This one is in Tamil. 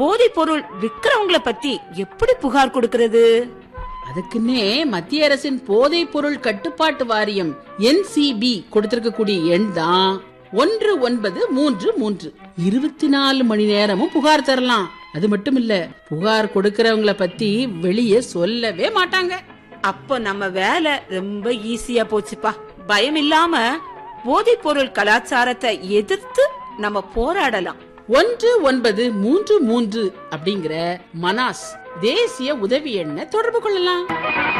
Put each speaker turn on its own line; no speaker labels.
போதைப் பொருள் விக்கிறவங்கள பத்தி எப்படி புகார் கொடுக்கறது
அதுக்குன்னே மத்திய அரசின் போதைப் பொருள் கட்டுப்பாட்டு வாரியம் என்சிபி கொடுத்திருக்கக்கூடிய எண் தான் ஒன்று ஒன்பது மூன்று மூன்று இருபத்தி நாலு மணி நேரமும் புகார் தரலாம் அது மட்டும் இல்ல புகார் கொடுக்கறவங்கள பத்தி வெளியே சொல்லவே மாட்டாங்க
அப்போ நம்ம வேலை ரொம்ப ஈஸியா போச்சுப்பா பயம் இல்லாம போதைப் பொருள் கலாச்சாரத்தை எதிர்த்து நம்ம போராடலாம்
ஒன்று ஒன்பது மூன்று மூன்று அப்படிங்கிற மனாஸ் தேசிய உதவி எண்ணை தொடர்பு கொள்ளலாம்